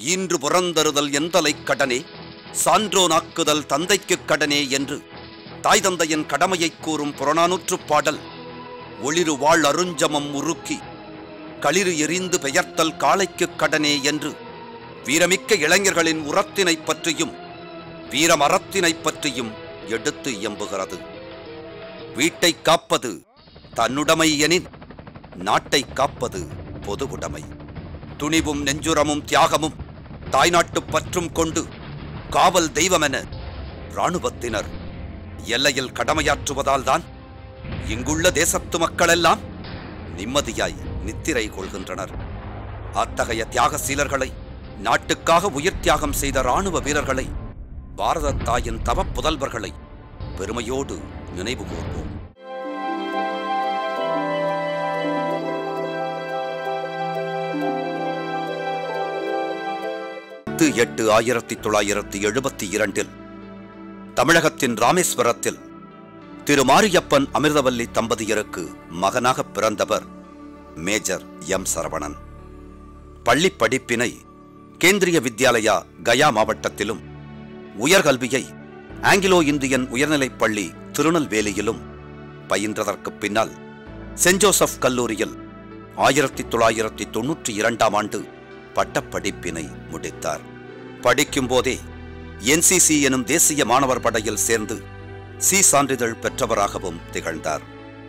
ஈன்று புறந்தருதல் எந்தலைக் கடனே சான்றோனாக்குதல் தந்தைக்குக் கடனே என்று தாய் தந்தையின் கடமையைக் கூறும் புறநானூற்றுப் பாடல் ஒளிரு வாழ் அருஞ்சமம் உருக்கி களிறு எரிந்து பெயர்த்தல் காளைக்குக் கடனே என்று வீரமிக்க இளைஞர்களின் உரத்தினைப் பற்றியும் வீரமரத்தினைப் பற்றியும் எடுத்து இயம்புகிறது வீட்டைக் காப்பது தன்னுடைமை எனின் நாட்டைக் காப்பது பொதுவுடைமை துணிவும் நெஞ்சுரமும் தியாகமும் தாய்நாட்டுப் பற்றும் கொண்டு காவல் தெய்வமென இராணுவத்தினர் எல்லையில் கடமையாற்றுவதால்தான் இங்குள்ள தேசத்து மக்களெல்லாம் நிம்மதியாய் நித்திரை கொள்கின்றனர் அத்தகைய தியாக சீலர்களை நாட்டுக்காக உயிர் தியாகம் செய்த இராணுவ வீரர்களை பாரத தாயின் தவப் புதல்வர்களை பெருமையோடு நினைவு கூர்வோம் பத்து எட்டு ஆயிரத்தி தொள்ளாயிரத்தி எழுபத்தி இரண்டில் தமிழகத்தின் ராமேஸ்வரத்தில் திரு மாரியப்பன் அமிர்தவல்லி தம்பதியருக்கு மகனாக பிறந்தவர் மேஜர் எம் சரவணன் பள்ளி படிப்பினை கேந்திரிய வித்யாலயா கயா மாவட்டத்திலும் உயர்கல்வியை ஆங்கிலோ இந்தியன் உயர்நிலைப் பள்ளி திருநெல்வேலியிலும் பயின்றதற்கு பின்னால் சென்ட் ஜோசப் கல்லூரியில் ஆயிரத்தி தொள்ளாயிரத்தி தொன்னூற்றி இரண்டாம் ஆண்டு பட்டப்படிப்பினை முடித்தார் படிக்கும் போதே என்சிசி எனும் தேசிய மாணவர் படையில் சேர்ந்து சி சான்றிதழ் பெற்றவராகவும் திகழ்ந்தார்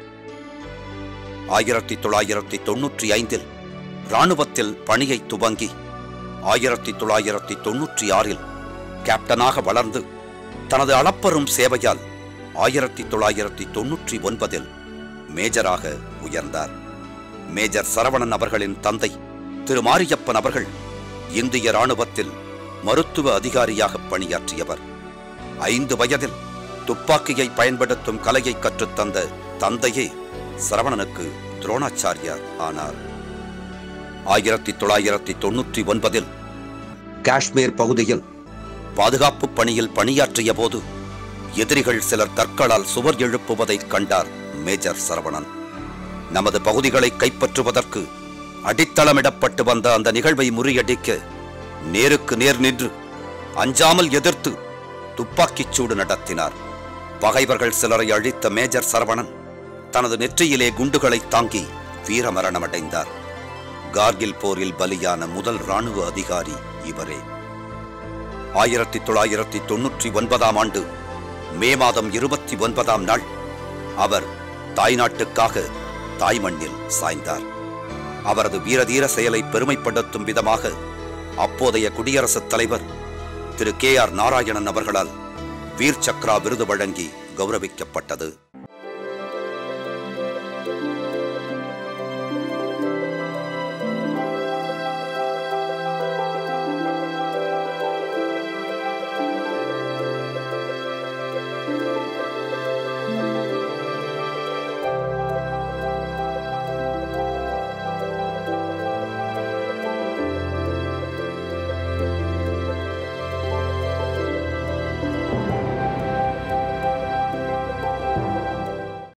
ஆயிரத்தி தொள்ளாயிரத்தி தொன்னூற்றி ஐந்தில் இராணுவத்தில் பணியை துவங்கி ஆயிரத்தி தொள்ளாயிரத்தி தொன்னூற்றி ஆறில் கேப்டனாக வளர்ந்து தனது அளப்பரும் சேவையால் ஆயிரத்தி தொள்ளாயிரத்தி தொன்னூற்றி ஒன்பதில் மேஜராக உயர்ந்தார் மேஜர் சரவணன் அவர்களின் தந்தை திரு மாரியப்பன் அவர்கள் இந்திய இராணுவத்தில் மருத்துவ அதிகாரியாக பணியாற்றியவர் ஐந்து வயதில் துப்பாக்கியை பயன்படுத்தும் கலையை கற்றுத்தந்த தந்தையே சரவணனுக்கு துரோணாச்சாரியார் ஆனார் ஆயிரத்தி தொள்ளாயிரத்தி தொன்னூற்றி ஒன்பதில் காஷ்மீர் பகுதியில் பாதுகாப்பு பணியில் பணியாற்றிய போது எதிரிகள் சிலர் கற்களால் சுவர் எழுப்புவதைக் கண்டார் மேஜர் சரவணன் நமது பகுதிகளை கைப்பற்றுவதற்கு அடித்தளமிடப்பட்டு வந்த அந்த நிகழ்வை முறியடிக்க நேருக்கு நேர் நின்று அஞ்சாமல் எதிர்த்து துப்பாக்கிச் சூடு நடத்தினார் பகைவர்கள் சிலரை அழித்த மேஜர் சரவணன் தனது நெற்றியிலே குண்டுகளை தாங்கி வீரமரணமடைந்தார் கார்கில் போரில் பலியான முதல் ராணுவ அதிகாரி இவரே ஆயிரத்தி தொள்ளாயிரத்தி தொன்னூற்றி ஒன்பதாம் ஆண்டு மே மாதம் இருபத்தி ஒன்பதாம் நாள் அவர் தாய்நாட்டுக்காக தாய்மண்ணில் சாய்ந்தார் அவரது வீரதீர செயலை பெருமைப்படுத்தும் விதமாக அப்போதைய குடியரசுத் தலைவர் திரு கே ஆர் நாராயணன் அவர்களால் வீர் சக்ரா விருது வழங்கி கௌரவிக்கப்பட்டது